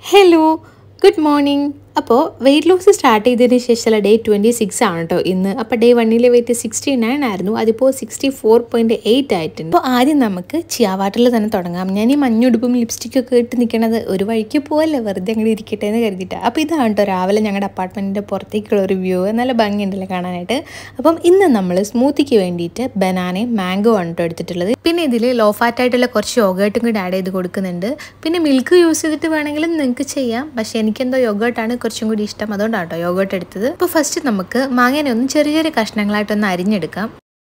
hello good morning അപ്പോൾ weight loss start ചെയ്തതിന് ശേഷമുള്ള ഡേ ട്വൻറ്റി സിക്സ് ആണ് കേട്ടോ ഇന്ന് അപ്പോൾ ഡേ വണ്ണിലെ വെയിറ്റ് സിക്സ്റ്റി നയൻ ആയിരുന്നു അതിപ്പോൾ സിക്സ്റ്റി ഫോർ പോയിൻറ്റ് എയ്റ്റ് ആയിട്ടുണ്ട് അപ്പോൾ ആദ്യം നമുക്ക് ചിയാ വാട്ടറിൽ തന്നെ തുടങ്ങാം ഞാൻ ഈ മഞ്ഞുടുപ്പും ലിപ്സ്റ്റിക്കൊക്കെ ഇട്ട് നിൽക്കണത് ഒരു വഴിക്ക് പോവല്ലേ വെറുതെ അങ്ങനെ ഇരിക്കട്ടെ എന്ന് കരുതിയിട്ട് അപ്പോൾ ഇതാണ് കേട്ടോ രാവിലെ ഞങ്ങളുടെ അപ്പാർട്ട്മെൻറ്റിൻ്റെ പുറത്തേക്കുള്ള ഒരു വ്യൂ നല്ല ഭംഗിയുണ്ടല്ലോ കാണാനായിട്ട് അപ്പം ഇന്ന് നമ്മൾ സ്മൂത്തിക്ക് വേണ്ടിയിട്ട് ബനാനയും മാംഗോ ആണ് കേട്ടോ എടുത്തിട്ടുള്ളത് പിന്നെ ഇതിൽ ലോ ഫാറ്റ് ആയിട്ടുള്ള കുറച്ച് യോഗേർട്ടും കൂടി ആഡ് ചെയ്ത് കൊടുക്കുന്നുണ്ട് പിന്നെ മിൽക്ക് യൂസ് ചെയ്തിട്ട് വേണമെങ്കിലും നിങ്ങൾക്ക് ചെയ്യാം പക്ഷേ എനിക്കെന്തോ യോഗേർട്ടാണ് കുറച്ചും കൂടി ഇഷ്ടം അതുകൊണ്ടാണ് കേട്ടോ യോഗേർട്ട് എടുത്തത് അപ്പോൾ ഫസ്റ്റ് നമുക്ക് മാങ്ങേനെ ഒന്ന് ചെറിയ ചെറിയ കഷ്ണങ്ങളായിട്ടൊന്ന് അരിഞ്ഞെടുക്കാം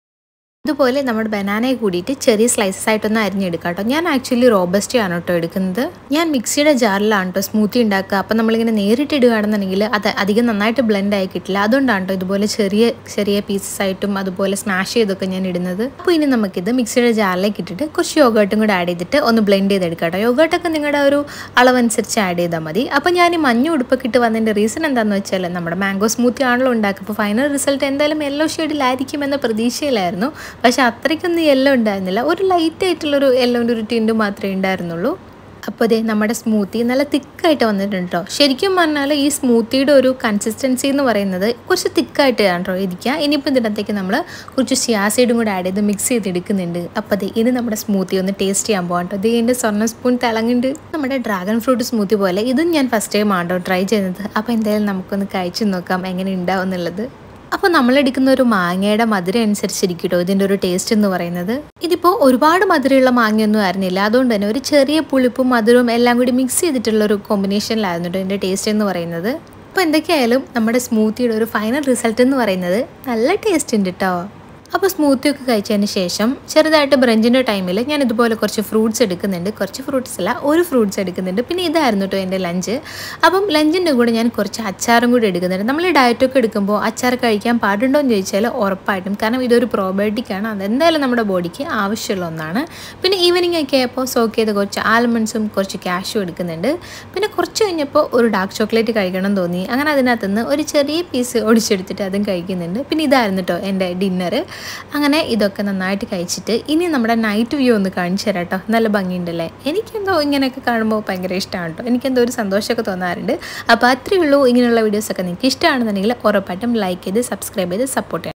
അതുപോലെ നമ്മുടെ ബനാനയെ കൂടിയിട്ട് ചെറിയ സ്ലൈസസ് ആയിട്ടൊന്ന് അരിഞ്ഞെടുക്കാം കേട്ടോ ഞാൻ ആക്ച്വലി റോബസ്റ്റ് ആണ് കേട്ടോ എടുക്കുന്നത് ഞാൻ മിക്സിയുടെ ജാറിലാണ് കേട്ടോ സ്മൂത്തി ഉണ്ടാക്കുക അപ്പം നമ്മളിങ്ങനെ നേരിട്ട് ഇടുകയാണെന്നുണ്ടെങ്കിൽ അത് അധികം നന്നായിട്ട് ബ്ലെൻഡ് ആയി കിട്ടില്ല അതുകൊണ്ടാണ് കേട്ടോ ഇതുപോലെ ചെറിയ ചെറിയ പീസസ് ആയിട്ടും അതുപോലെ സ്മാഷ് ചെയ്തൊക്കെ ഞാൻ ഇടുന്നത് അപ്പോൾ ഇനി നമുക്കിത് മിക്സിയുടെ ജാറിലേക്ക് ഇട്ടിട്ട് കുറച്ച് യോഗേർട്ടും കൂടെ ആഡ് ചെയ്തിട്ട് ഒന്ന് ബ്ലെൻഡ് ചെയ്തെടുക്കാം കേട്ടോ യോഗേർട്ടൊക്കെ നിങ്ങളുടെ ഒരു അളവനുസരിച്ച് ആഡ് ചെയ്താൽ മതി അപ്പോൾ ഞാൻ ഈ മഞ്ഞ ഉടുപ്പൊക്കെ ഇട്ട് വന്നതിൻ്റെ റീസൺ എന്താണെന്ന് വെച്ചാൽ നമ്മുടെ മാംഗോ സ്മൂത്തി ആണല്ലോ ഉണ്ടാക്കുക അപ്പോൾ ഫൈനൽ റിസൾട്ട് എന്തായാലും യെല്ലോ ഷെയ്ഡിലായിരിക്കുമെന്ന പ്രതീക്ഷയിലായിരുന്നു പക്ഷെ അത്രയ്ക്കൊന്നും യെല്ലോ ഉണ്ടായിരുന്നില്ല ഒരു ലൈറ്റ് ആയിട്ടുള്ളൊരു യെല്ലോൻ്റെ ഒരു ടിൻഡ് മാത്രമേ ഉണ്ടായിരുന്നുള്ളൂ അപ്പോൾ അതെ നമ്മുടെ സ്മൂത്തി നല്ല തിക്കായിട്ട് വന്നിട്ടുണ്ട് കേട്ടോ ശരിക്കും പറഞ്ഞാൽ ഈ സ്മൂത്തിയുടെ ഒരു കൺസിസ്റ്റൻസി എന്ന് പറയുന്നത് കുറച്ച് തിക്കായിട്ട് കേട്ടോ ഇരിക്കുക ഇനിയിപ്പോൾ ഇതിനകത്തേക്ക് നമ്മൾ കുറച്ച് സിയാസൈഡും കൂടെ ആഡ് ചെയ്ത് മിക്സ് ചെയ്തെടുക്കുന്നുണ്ട് അപ്പോൾ അതെ ഇനി നമ്മുടെ സ്മൂത്തി ഒന്ന് ടേസ്റ്റ് ചെയ്യാൻ പോകാം കേട്ടോ ഇത് എൻ്റെ സ്വർണ്ണ സ്പൂൺ തിളങ്ങുന്നുണ്ട് നമ്മുടെ ഡ്രാഗൺ ഫ്രൂട്ട് സ്മൂത്തി പോലെ ഇതും ഞാൻ ഫസ്റ്റ് ടൈം ആണോ ട്രൈ ചെയ്യുന്നത് അപ്പോൾ എന്തായാലും നമുക്കൊന്ന് കഴിച്ചു നോക്കാം എങ്ങനെ ഉണ്ടാവും എന്നുള്ളത് അപ്പോൾ നമ്മളെടുക്കുന്ന ഒരു മാങ്ങയുടെ മധുരം അനുസരിച്ചിരിക്കും കേട്ടോ ഇതിൻ്റെ ഒരു ടേസ്റ്റ് എന്ന് പറയുന്നത് ഇതിപ്പോൾ ഒരുപാട് മധുരമുള്ള മാങ്ങയൊന്നും ആയിരുന്നില്ല അതുകൊണ്ട് തന്നെ ഒരു ചെറിയ പുളിപ്പും മധുരവും എല്ലാം കൂടി മിക്സ് ചെയ്തിട്ടുള്ള ഒരു കോമ്പിനേഷനിലായിരുന്നു കേട്ടോ ഇതിൻ്റെ ടേസ്റ്റ് എന്ന് പറയുന്നത് അപ്പോൾ എന്തൊക്കെയായാലും നമ്മുടെ സ്മൂത്തിയുടെ ഒരു ഫൈനൽ റിസൾട്ട് എന്ന് പറയുന്നത് നല്ല ടേസ്റ്റ് ഉണ്ട് കേട്ടോ അപ്പോൾ സ്മൂത്തി ഒക്കെ കഴിച്ചതിന് ശേഷം ചെറുതായിട്ട് ബ്രഞ്ചിൻ്റെ ടൈമിൽ ഞാൻ ഇതുപോലെ കുറച്ച് ഫ്രൂട്ട്സ് എടുക്കുന്നുണ്ട് കുറച്ച് ഫ്രൂട്ട്സ് അല്ല ഒരു ഫ്രൂട്ട്സ് എടുക്കുന്നുണ്ട് പിന്നെ ഇതായിരുന്നു കേട്ടോ എൻ്റെ ലഞ്ച് അപ്പം ലഞ്ചിൻ്റെ കൂടെ ഞാൻ കുറച്ച് അച്ചാറും കൂടി എടുക്കുന്നുണ്ട് നമ്മൾ ഡയറ്റൊക്കെ എടുക്കുമ്പോൾ അച്ചാർ കഴിക്കാൻ പാടുണ്ടോ എന്ന് ചോദിച്ചാൽ ഉറപ്പായിട്ടും കാരണം ഇതൊരു പ്രോബയോട്ടിക്കാണ് അതെന്തായാലും നമ്മുടെ ബോഡിക്ക് ആവശ്യമുള്ള ഒന്നാണ് പിന്നെ ഈവനിങ് ഒക്കെ ആയപ്പോൾ സോക്ക് ചെയ്ത് കുറച്ച് ആൽമണ്ട്സും കുറച്ച് ക്യാഷും എടുക്കുന്നുണ്ട് പിന്നെ കുറച്ച് കഴിഞ്ഞപ്പോൾ ഒരു ഡാർക്ക് ചോക്ലേറ്റ് കഴിക്കണം എന്ന് തോന്നി അങ്ങനെ അതിനകത്തുനിന്ന് ഒരു ചെറിയ പീസ് ഒടിച്ചെടുത്തിട്ട് അതും കഴിക്കുന്നുണ്ട് പിന്നെ ഇതായിരുന്നു കേട്ടോ എൻ്റെ ഡിന്നർ അങ്ങനെ ഇതൊക്കെ നന്നായിട്ട് കഴിച്ചിട്ട് ഇനി നമ്മുടെ നൈറ്റ് വ്യൂ ഒന്ന് കാണിച്ചു തരാം കേട്ടോ നല്ല ഭംഗിയുണ്ടല്ലേ എനിക്കെന്തോ ഇങ്ങനെയൊക്കെ കാണുമ്പോൾ ഭയങ്കര ഇഷ്ടമാണ് കേട്ടോ എനിക്കെന്തോ ഒരു സന്തോഷമൊക്കെ തോന്നാറുണ്ട് അപ്പോൾ അത്രയേ ഉള്ളൂ ഇങ്ങനെയുള്ള വീഡിയോസൊക്കെ നിങ്ങൾക്ക് ഇഷ്ടമാണെന്നുണ്ടെങ്കിൽ ഉറപ്പായിട്ടും ലൈക്ക് ചെയ്ത് സബ്സ്ക്രൈബ് ചെയ്ത് സപ്പോർട്ട് ചെയ്യാം